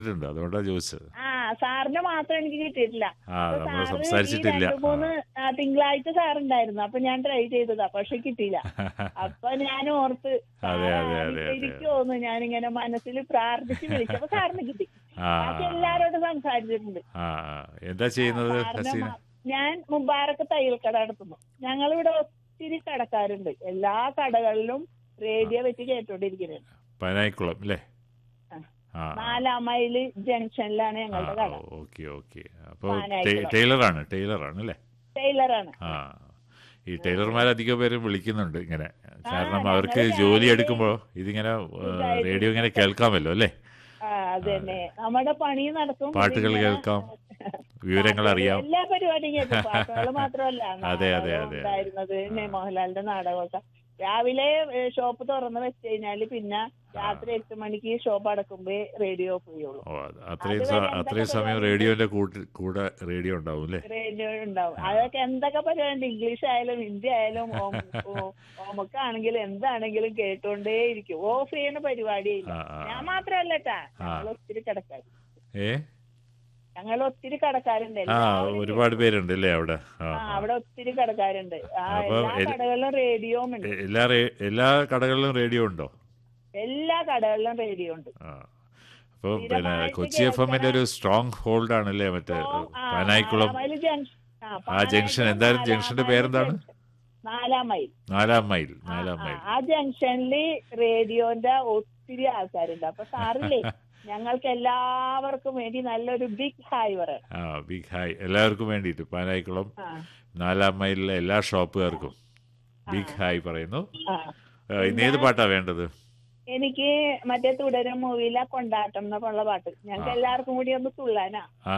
ഉണ്ട് അതുകൊണ്ടാണ് ചോദിച്ചത് ആ സാറിന് മാത്രം എനിക്ക് കിട്ടിയിട്ടില്ല ആ അപ്പൊ നമ്മൾ സാറ് ഈ സംസാരിച്ചിട്ടില്ല രണ്ട് മൂന്ന് ആ, തിങ്കളാഴ്ച സാറുണ്ടായിരുന്നു അപ്പൊ ഞാൻ ട്രൈ ചെയ്തതാ പക്ഷെ കിട്ടിയില്ല അപ്പൊ ഞാൻ ഓർത്ത് അതെ, അതെ, അതെ, അതെ. എനിക്ക് തോന്നുന്നു ഞാനിങ്ങനെ മനസ്സിൽ പ്രാർത്ഥിച്ച് വിളിച്ചപ്പോ സാറിന് കിട്ടി ആ ബാക്കി എല്ലാരോടും സംസാരിച്ചിട്ടുണ്ട് ആ ആ. എന്താ ചെയ്യുന്നത് സാറിനെ ഹസീന മാ- ഞാൻ മുബാറക്ക് തയ്യൽ കട നടത്തുന്നു ഞങ്ങളിവിടെ ഒത്തിരി കടക്കാരുണ്ട് എല്ലാ കടകളിലും റേഡിയോ വെച്ച് കേട്ടോണ്ടിരിക്കുന്നത് പനായിക്കുളം അല്ലേ ആ. ആ നാലാം മൈല് ജംഗ്ഷനിലാണ് ഞങ്ങളുടെ കട ഓക്കെ ഓക്കെ അപ്പോൾ പനായിക്കുളം. ടൈലറാണ് ടൈലറാണ് അല്ലേ ടൈലറാണ് ആ ഈ ടൈലർമാർ അധികം പേര് വിളിക്കുന്നുണ്ട് ഇങ്ങനെ കാരണം ഞങ്ങള് അവർക്ക് ജോലി രാവിലെ എടുക്കുമ്പോൾ ഇതിങ്ങനെ ഇതായിട്ട് റേഡിയോ ഇങ്ങനെ കേൾക്കാമല്ലോ അല്ലേ ആ അതന്നെ നമ്മുടെ പണി നടക്കും പാട്ടുകൾ ഇതിങ്ങനെ കേൾക്കാം വിവരങ്ങൾ അറിയാം എല്ലാ പരിപാടിയും കേട്ടു പാട്ടുകൾ മാത്രമല്ല അതെ, അതെ, നാടകം അതെ. ഉണ്ടായിരുന്നത് പിന്നെ മോഹൻലാലിന്റെ നാടകമൊക്കെ രാവിലെ ഷോപ്പ് തുറന്ന് വെച്ച് കഴിഞ്ഞാല് പിന്നെ രാത്രി എട്ട് മണിക്ക് ഷോപ്പ് അടക്കുമ്പോ റേഡിയോ ഓഫ് ചെയ്യുള്ളൂ ഓ അത് അത്രയും അതുവരെ സ- എന്തൊക്കെ അത്രയും സമയം പരിപാടി? റേഡിയോന്റെ കൂട്ടി കൂടെ റേഡിയോ ഉണ്ടാവും അല്ലേ റേഡിയോ ഉണ്ടാവും അതൊക്കെ എന്തൊക്കെ പരിപാടി ഇംഗ്ലീഷ് ആയാലും ഹിന്ദി ആയാലും ഓമക്കാണെങ്കിലും എന്താണെങ്കിലും കേട്ടോണ്ടേ ഇരിക്കും ഓഫ് ചെയ്യുന്ന പരിപാടിയില്ല ആ, ആ, ഞാൻ മാത്രമല്ല കേട്ടാ ആ. ഞങ്ങൾ ഒത്തിരി കടക്കാർ ഏ ഞങ്ങൾ ഒത്തിരി കടക്കാരുണ്ട് ആ എല്ലാവരും ഒരുപാട് പേരുണ്ട് അല്ലേ അവിടെ ആ ആ ആ. അവിടെ ഒത്തിരി കടക്കാരുണ്ട് ആ അപ്പൊ എല്ലാ എൽ- കടകളിലും റേഡിയോയും ഉണ്ട് എ- എല്ലാ റേ- എല്ലാ കടകളിലും റേഡിയോ ഉണ്ടോ എല്ലാ കടകളിലും റേഡിയോ ഉണ്ട് ആ അപ്പോൾ പിന്നെ സ്ഥിരമായിട്ട് കൊച്ചി എഫ് എമ്മിന്റെ ഒരു സ്ട്രോങ് ഹോൾഡ് ആണല്ലേ മറ്റേ ആ, പാനായിക്കുളം നാലാം മൈൽ ജംഗ്ഷൻ ആ, ആ പാനായിക്കുളം ജംഗ്ഷൻ എന്തായിരുന്നു നാലാം ജംഗ്ഷന്റെ മൈൽ പേരെന്താണ് ജംഗ്ഷൻ. നാലാം മൈൽ നാലാം മൈൽ ആ, നാലാം ആ, മൈൽ ആ ജംഗ്ഷനില് റേഡിയോന്റെ ഒത്തിരി ആൾക്കാരുണ്ട് അപ്പൊ സാറില്ലേ ഞങ്ങൾക്ക് എല്ലാവർക്കും വേണ്ടി നല്ലൊരു ബിഗ് ഹായ് പറയണം ആ ബിഗ് ഹായ് എല്ലാവർക്കും വേണ്ടിയിട്ട് പാനായിക്കുളം ആ, നാലാം മൈലിലെ എല്ലാ ഷോപ്പുകാർക്കും ബിഗ് ഹായ് പറയുന്നു ആ. ആ, ഇന്ന് ഏത് പാട്ടാ വേണ്ടത് എനിക്ക് മറ്റേ തുടരും മൂവിയിലെ കൊണ്ടാട്ടം എന്നുള്ള പാട്ട് ഞങ്ങൾക്ക് ആ. എല്ലാവർക്കും കൂടി ഒന്ന് തുള്ളാനാ ആ,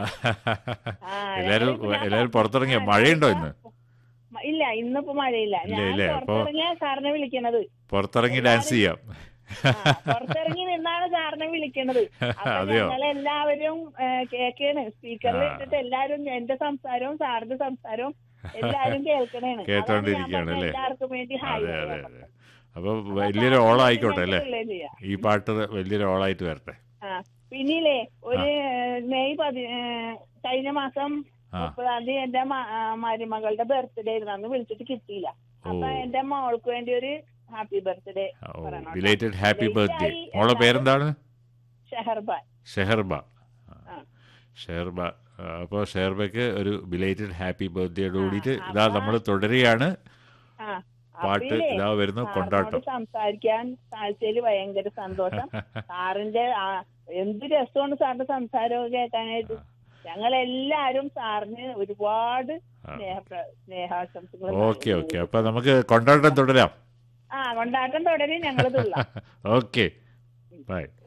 ആ, എല്ലാരും ഞങ്ങളിപ്പോ ഞാൻ എല്ലാരും പുറത്ത് പുറത്തിറങ്ങിയ ആ, മഴയുണ്ടോ ഞാൻ ഇന്ന് മ- ഇല്ല ഇന്നിപ്പോ മഴയില്ല ഇല്ല, ഞാൻ ഇല്ലേ? അപ്പൊ- പുറത്തിറങ്ങിയ സാറിനെ വിളിക്കണത് പുറത്തിറങ്ങി ഡാൻസ് ചെയ്യാം ആ, പുറത്തിറങ്ങി നിന്നാണ് സാറിനെ വിളിക്കണത് അപ്പൊ അതെയോ ഞങ്ങളെല്ലാവരും ഏ, കേക്കാണ് സ്പീക്കറിൽ ആ. ഇട്ടിട്ട് എല്ലാരും എന്റെ സംസാരവും സാറിന്റെ സംസാരവും എല്ലാരും കേൾക്കണേണ് അതാണ് ഞാൻ കേട്ടോണ്ടിരിക്കുകയാണ് പറഞ്ഞത് അല്ലേ? എല്ലാവർക്കും വേണ്ടി ഹായ് അതെ അതെ പറയാൻ അതെ പറഞ്ഞത്. അപ്പൊ അപ്പൊ വലിയൊരു സാറിന് ഓളായിക്കോട്ടെ വേണ്ടി അല്ലേ ഉള്ളത് ചെയ്യാം. ഈ പാട്ട് വലിയൊരു ഓളായിട്ട് വരട്ടെ ആ പിന്നില്ലേ ഒരു മെയ് പതി ഏ, കഴിഞ്ഞ മാസം ആ മുപ്പതാം തീയതി എന്റെ മ- ആ, മരുമകളുടെ ബർത്ത്ഡേ ആയിരുന്നു അന്ന് വിളിച്ചിട്ട് കിട്ടിയില്ല അപ്പൊ ഓ. എന്റെ മോൾക്ക് വേണ്ടി ഒരു ഹാപ്പി ബർത്ത്ഡേ ഓ പറയണം കേട്ടോ. ബിലേറ്റഡ് ഹാപ്പി Late ബർത്ത്ഡേ ആയി മോളെ എന്നാലും- പേരെന്താണ് ഷെഹർബാൻ ഷെഹർബ ആ. ഷെഹർബ അപ്പോൾ ഷെഹർബയ്ക്ക് ഒരു ബിലേറ്റഡ് ഹാപ്പി ബർത്ത്ഡേയോട് ആ, കൂടിയിട്ട് അപ്പൊ- ഇതാ നമ്മൾ തുടരുകയാണ് ആ പാട്ട് അപ്പില്ലേ, ഇതാ വരുന്നു സാറിനോട് കൊണ്ടാട്ടം സംസാരിക്കാൻ സാധിച്ചതിൽ ഭയങ്കര സന്തോഷം സാറിന്റെ ആ, എന്ത് രസമാണ് സാറിന്റെ സംസാരമൊക്കെ കേൾക്കാനായിട്ട് ഞങ്ങളെല്ലാരും സാറിന് ഒരുപാട് ആ. സ്നേഹ സ്നേഹാശംസകൾ ഓക്കെ ഓക്കെ അപ്പൊ നമുക്ക് കൊണ്ടാട്ടം തുടരാം ആ കൊണ്ടാട്ടം തുടരും ഞങ്ങൾ തുള്ളാം ഓക്കെ ബൈ